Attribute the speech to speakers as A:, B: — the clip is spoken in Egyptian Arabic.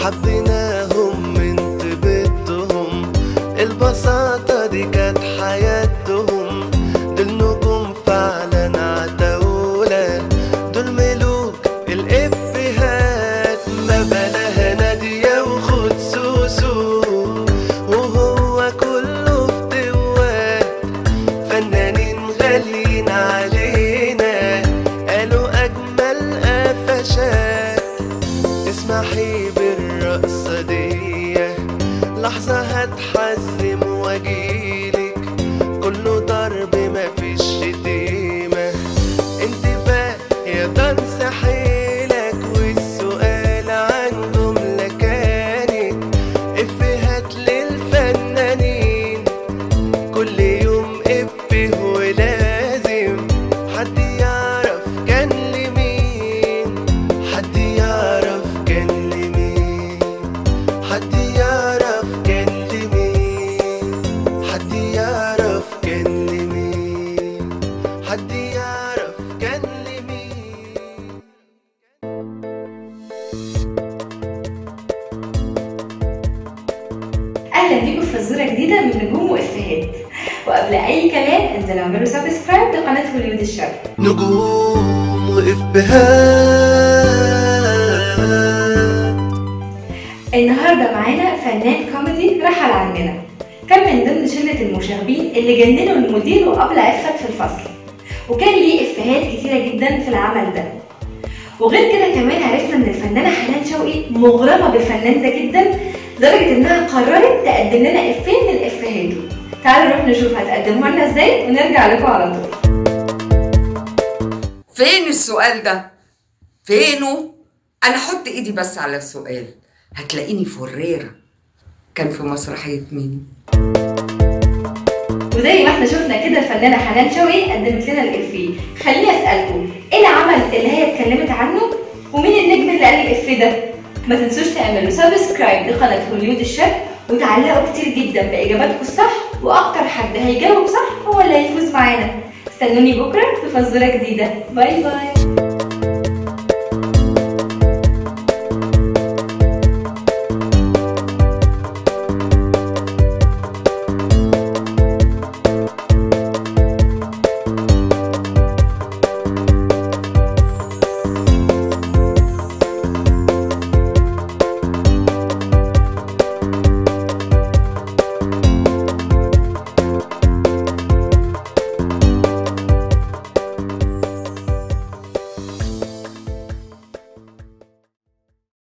A: حبيناهم من طيبتهم البساطة دي كانت حياتهم دول نجوم فعلا عتاولة دول ملوك الإفيهات ما بلاها نادية وخد سوسو وهو كله فتوات فنانين غاليين علينا قالوا أجمل قفشات تسمحي بالرقصة دي لحظة هتحزم واجيلك كله ضرب مفيش شتيمة انتباه يا دانس حيلك والسؤال عن جملة كانت افيهات للفنانين كل يوم افيه ولازم حد يعرف كان لمين حد يعرف كان لمين حد يعرف كان لمين حد يعرف كان لمين حد يعرف كان لمين
B: اهلا بيكم في فزوره جديده من نجوم وافيهات وقبل اي كلام انزلوا اعملوا سبسكرايب لقناه هوليود الشرق
A: نجوم وإفيهات
B: النهارده معانا فنان كوميدي رحل عننا كان من ضمن شله المشاغبين اللي جننوا المدير وابلة عفت في الفصل وكان ليه افيهات كتيره جدا في العمل ده وغير كده كمان عرفنا ان الفنانه حنان شوقي مغرمه بالفنان ده جدا لدرجه انها قررت تقدم لنا افيه من افيهاته تعالوا نروح نشوف هتقدموها لنا ازاي ونرجع لكم على طول
C: فين السؤال ده؟ فينه؟ أنا أحط إيدي بس على السؤال هتلاقيني فريرة كان في مسرحية مين؟
B: وزي ما احنا شفنا كده الفنانه حنان شوقي قدمت لنا الافيه خليني اسالكم ايه العمل اللي هي اتكلمت عنه ومين النجم اللي قال الافيه ده ما تنسوش تعملوا سبسكرايب لقناه هوليود الشرق وتعلقوا كتير جدا باجاباتكم الصح واكتر حد هيجاوب صح هو اللي هيفوز معانا استنوني بكره في فزوره جديده باي باي